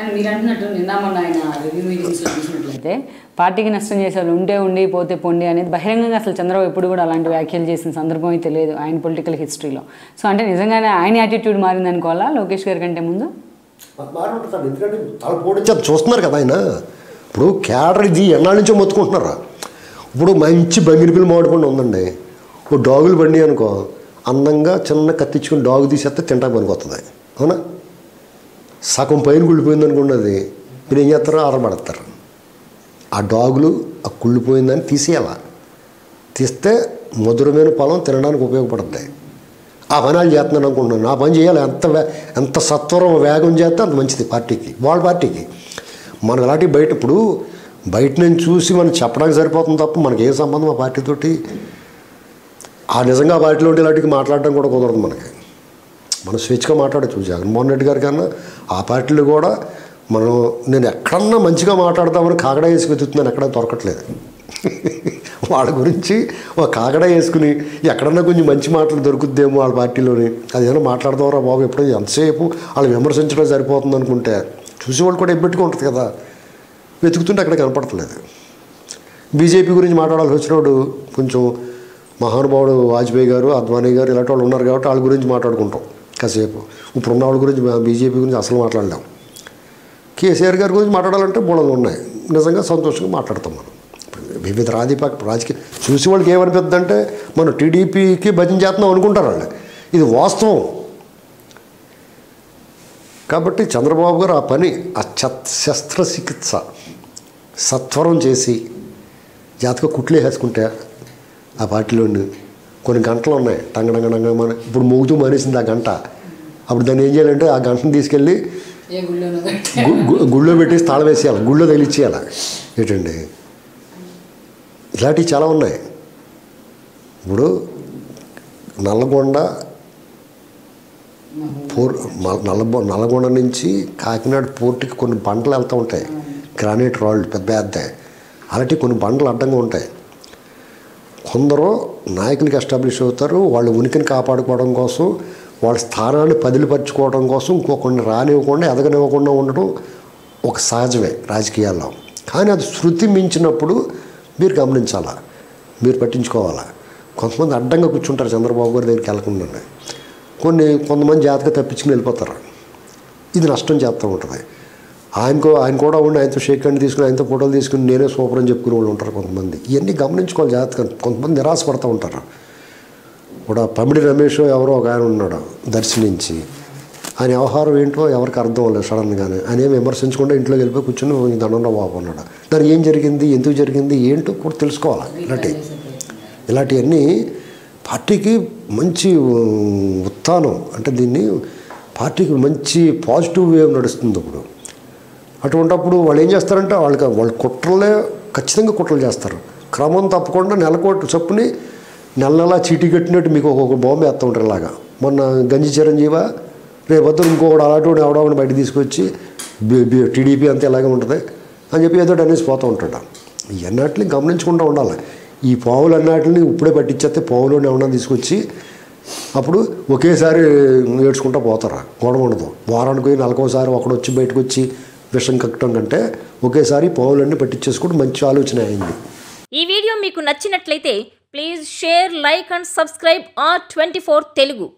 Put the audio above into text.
కానీ మీరు అంటున్నట్టు నిన్న మొన్న ఆయన రివ్యూ మీటింగ్స్లో చూసినట్లయితే పార్టీకి నష్టం చేసే వాళ్ళు ఉంటే ఉండి పోతే పొండి అనేది బహిరంగంగా అసలు చంద్రబాబు ఎప్పుడు కూడా అలాంటి వ్యాఖ్యలు చేసిన సందర్భం అయితే లేదు ఆయన పొలిటికల్ హిస్టరీలో సో అంటే నిజంగానే ఆయన యాటిట్యూడ్ మారింది అనుకోవాలా లోకేష్ గారి కంటే ముందు మారి ఉంటుంది ఎందుకంటే తల పోడించి అది చూస్తున్నారు కదా ఆయన ఇప్పుడు క్యాడర్ ఇది ఎన్నాళ్ళ నుంచో మొత్తుకుంటున్నారా ఇప్పుడు మంచి బంగిరిపిల్లి మామిడి పండు ఉందండి ఇప్పుడు డాగులు బండి అనుకో అందంగా చిన్న కత్తించుకుని డాగు తీసేస్తే తింటాకు పనికి వస్తుంది అవునా సగం పైన కుళ్ళిపోయింది అనుకున్నది మీరు ఏం చేస్తారో ఆరబడతారు ఆ డాగులు ఆ కుళ్ళిపోయిందని తీసేయాల తీస్తే మధురమైన పొలం తినడానికి ఉపయోగపడుతుంది ఆ పని వాళ్ళు చేస్తున్నాను అనుకుంటున్నాను ఆ పని చేయాలి ఎంత వే ఎంత సత్వరం వేగం చేస్తే అంత మంచిది పార్టీకి వాళ్ళ పార్టీకి మనం ఇలాంటి బయట ఇప్పుడు బయట నుంచి చూసి మనం చెప్పడానికి సరిపోతుంది తప్ప మనకి ఏం సంబంధం ఆ పార్టీతోటి ఆ నిజంగా ఆ పార్టీలో ఉంటే ఇలాంటివి మాట్లాడడం కూడా కుదరదు మనకి మనం స్వేచ్ఛగా మాట్లాడచ్చు జగన్మోహన్ రెడ్డి గారి కన్నా ఆ పార్టీలు కూడా మనం నేను ఎక్కడన్నా మంచిగా మాట్లాడతామని కాకడ వేసి వెతుకుతున్నాను ఎక్కడ దొరకట్లేదు వాళ్ళ గురించి ఒక కాకడ వేసుకుని ఎక్కడన్నా కొంచెం మంచి మాటలు దొరుకుద్దేమో వాళ్ళ పార్టీలోని అదేమైనా మాట్లాడదామరా బాబు ఎప్పుడో ఎంతసేపు వాళ్ళు విమర్శించడం సరిపోతుంది అనుకుంటే చూసేవాళ్ళు కూడా ఎబ్బెట్టుగా ఉంటుంది కదా వెతుకుతుంటే అక్కడ కనపడట్లేదు బీజేపీ గురించి మాట్లాడాల్సి వచ్చినప్పుడు కొంచెం మహానుభావుడు వాజ్పేయి గారు అద్వానీ గారు ఇలాంటి వాళ్ళు ఉన్నారు కాబట్టి వాళ్ళ గురించి మాట్లాడుకుంటాం కాసేపు ఇప్పుడు ఉన్న వాళ్ళ గురించి బీజేపీ గురించి అసలు మాట్లాడలేం కేసీఆర్ గారి గురించి మాట్లాడాలంటే బోళంగా ఉన్నాయి నిజంగా సంతోషంగా మాట్లాడతాం మనం వివిధ రాజకీయ రాజకీయ చూసి వాళ్ళకి ఏమనిపిస్తుంది అంటే మనం టీడీపీకి భజన చేస్తున్నాం అనుకుంటారు వాళ్ళు ఇది వాస్తవం కాబట్టి చంద్రబాబు గారు ఆ పని ఆ చత్ శస్త్రచికిత్స సత్వరం చేసి జాతక కుట్లే వేసుకుంటే ఆ పార్టీలోని కొన్ని గంటలు ఉన్నాయి టంగడంగడంగా మన ఇప్పుడు మోగుతూ మానేసింది ఆ గంట అప్పుడు దాన్ని ఏం చేయాలంటే ఆ గంటను తీసుకెళ్ళి ఏ గుళ్ళోనూ గు- గు- గుళ్ళో పెట్టేసి తాళం వేసేయాలి గుళ్ళో తగిలిచ్చేయాలి ఏంటండి ఇలాంటివి చాలా ఉన్నాయి ఇప్పుడు నల్లగొండ పోర్ మ- నల్లబొ నల్లగొండ నుంచి కాకినాడ పోర్టుకి కొన్ని బండలు వెళ్తూ ఉంటాయి గ్రానైట్ రాళ్ళు పెద్ద పెద్ద అలాంటి కొన్ని బండలు అడ్డంగా ఉంటాయి కొందరు నాయకులకి ఎస్టాబ్లిష్ అవుతారు వాళ్ళ ఉనికిని కాపాడుకోవడం కోసం వాళ్ళ స్థానాన్ని పదిలిపరచుకోవడం కోసం ఇంకొకరిని రానివ్వకుండా ఎదగనివ్వకుండా ఉండడం ఒక సహజమే రాజకీయాల్లో కానీ అది శృతి మించినప్పుడు మీరు గమనించాలా మీరు పట్టించుకోవాలా కొంతమంది అడ్డంగా కూర్చుంటారు చంద్రబాబు గారి దగ్గరికి వెళ్ళకుండా కొన్ని కొంతమంది జాతక తప్పించుకుని వెళ్ళిపోతారు ఇది నష్టం చేస్తూ ఉంటుంది ఆయనకో ఆయన కూడా ఉండి ఆయనతో షేక్ హ్యాండ్ తీసుకుని ఆయనతో ఫోటోలు తీసుకుని నేనే సూపర్ అని చెప్పుకునే వాళ్ళు ఉంటారు కొంతమంది ఇవన్నీ గమనించుకోవాలి జాతకం కొంతమంది నిరాశపడుతూ ఉంటారు కూడా పమిడి రమేష్ ఎవరో ఒక ఆయన ఉన్నాడు దర్శనించి ఆయన వ్యవహారం ఏంటో ఎవరికి అర్థం అవ్వలేదు సడన్గానే ఆయన ఏం విమర్శించకుండా ఇంట్లోకి వెళ్ళిపోయి కూర్చొని దండంలో బాబు అన్నాడు దానికి ఏం జరిగింది ఎందుకు జరిగింది ఏంటో కూడా తెలుసుకోవాలి ఇలాంటి ఇలాంటివన్నీ పార్టీకి మంచి ఉమ్, ఉత్థానం అంటే దీన్ని పార్టీకి మంచి పాజిటివ్ వేవ్ నడుస్తుంది ఇప్పుడు అటువంటప్పుడు వాళ్ళు ఏం చేస్తారంటే వాళ్ళకి వాళ్ళు కుట్రలే ఖచ్చితంగా కుట్రలు చేస్తారు క్రమం తప్పకుండా నెలకోటి చొప్పుని నెల నెల చీటీ కట్టినట్టు మీకు ఒక్కొక్క బాంబు వేస్తూ ఉంటారు ఇలాగా మొన్న గంజి చిరంజీవ రేపు వద్దు ఇంకొకటి అలాంటి వాడు ఎవడో బయట తీసుకొచ్చి బి- బి- టీడీపీ అంతా ఇలాగే ఉంటుంది అని చెప్పి ఏదో ఒకటి అనేసి పోతూ ఉంటాడు ఇవన్నిటిని గమనించకుండా ఉండాలి ఈ పావులు అన్నిటిని ఇప్పుడే పట్టించేస్తే పావులోనే ఏమన్నా తీసుకొచ్చి అప్పుడు ఒకేసారి ఏడ్చుకుంటూ పోతారా గొడవ ఉండదు వారానికి పోయి నెలకోసారి ఒకడు వచ్చి బయటకు వచ్చి విషం కక్కడం కంటే ఒకేసారి పావులన్నీ పట్టించేసుకుంటే మంచి ఆలోచన అయింది ఈ వీడియో మీకు నచ్చినట్లయితే please share like and subscribe R twenty Telugu